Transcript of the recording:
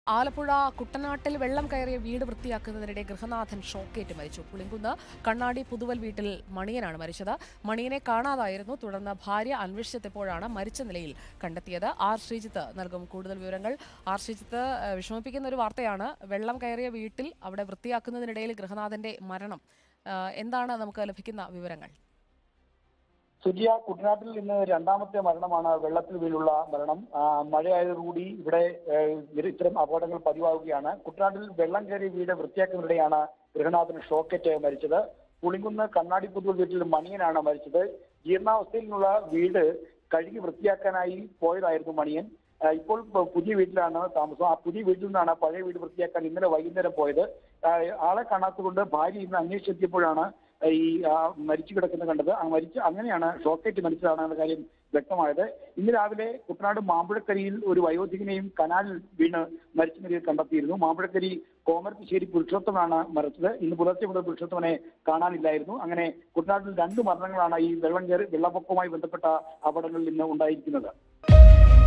ആലപ്പുഴ കുട്ടനാട്ടിൽ വെള്ളം കയറിയ വീട് വൃത്തിയാക്കുന്നതിനിടെ ഗൃഹനാഥൻ ഷോക്കേറ്റ് മരിച്ചു പുളിങ്കുന്ന് കണ്ണാടി പുതുവൽ വീട്ടിൽ മണിയനാണ് മരിച്ചത് മണിയനെ കാണാതായിരുന്നു തുടർന്ന് ഭാര്യ അന്വേഷിച്ചെത്തിയപ്പോഴാണ് മരിച്ച നിലയിൽ കണ്ടെത്തിയത് ആർ ശ്രീജിത്ത് നൽകും കൂടുതൽ വിവരങ്ങൾ ആർ ശ്രീജിത്ത് ഏഹ്, വിഷമിപ്പിക്കുന്ന ഒരു വാർത്തയാണ് വെള്ളം കയറിയ വീട്ടിൽ അവിടെ വൃത്തിയാക്കുന്നതിനിടയിൽ ഗൃഹനാഥന്റെ മരണം ഏഹ്, എന്താണ് നമുക്ക് ലഭിക്കുന്ന വിവരങ്ങൾ സുജിയ കുട്ടനാട്ടിൽ ഇന്ന് രണ്ടാമത്തെ മരണമാണ് വെള്ളത്തിൽ വീണുള്ള മരണം ആ, മഴയായതോടുകൂടി ഇവിടെ ഏഹ്, ഇര- ഇത്തരം അപകടങ്ങൾ പതിവാകുകയാണ് കുട്ടനാട്ടിൽ വെള്ളം കയറിയ വീട് വൃത്തിയാക്കുന്നതിനിടെയാണ് ഗൃഹനാഥന് ഷോക്കേറ്റ് മരിച്ചത് പുളിങ്കുന്ന് കണ്ണാടിപ്പുത്തൂർ വീട്ടിൽ മണിയനാണ് മരിച്ചത് ജീർണാവസ്ഥയിലുള്ള വീട് കഴുകി വൃത്തിയാക്കാനായി പോയതായിരുന്നു മണിയൻ ആ, ഇപ്പോൾ പ- പുതിയ വീട്ടിലാണ് താമസം ആ പുതിയ വീട്ടിൽ നിന്നാണ് പഴയ വീട് വൃത്തിയാക്കാൻ ഇന്നലെ വൈകുന്നേരം പോയത് ആ, ആളെ കാണാത്തതുകൊണ്ട് ഭാര്യ ഇന്ന് അന്വേഷിച്ചെത്തിയപ്പോഴാണ് ഈ ആ, മരിച്ചു കിടക്കുന്നത് കണ്ടത് ആ മരിച്ച അങ്ങനെയാണ് ഷോക്കേറ്റ് മരിച്ചതാണ് എന്ന കാര്യം വ്യക്തമായത് ഇന്ന് രാവിലെ കുട്ടനാട് മാമ്പഴക്കരിയിൽ ഒരു വയോധികനെയും കനാലിൽ വീണ് മരിച്ച നിലയിൽ കണ്ടെത്തിയിരുന്നു മാമ്പഴക്കരി കോമരത്തിശ്ശേരി പുരുഷോത്തമനാണ് മരിച്ചത് ഇന്ന് പുലർച്ചെ മുതൽ പുരുഷോത്തമനെ കാണാനില്ലായിരുന്നു അങ്ങനെ കുട്ടനാട്ടിൽ രണ്ട് മരണങ്ങളാണ് ഈ വെള്ളം കയറി വെള്ളപ്പൊക്കവുമായി ബന്ധപ്പെട്ട അപകടങ്ങളിൽ ഇന്ന് ഉണ്ടായിരിക്കുന്നത്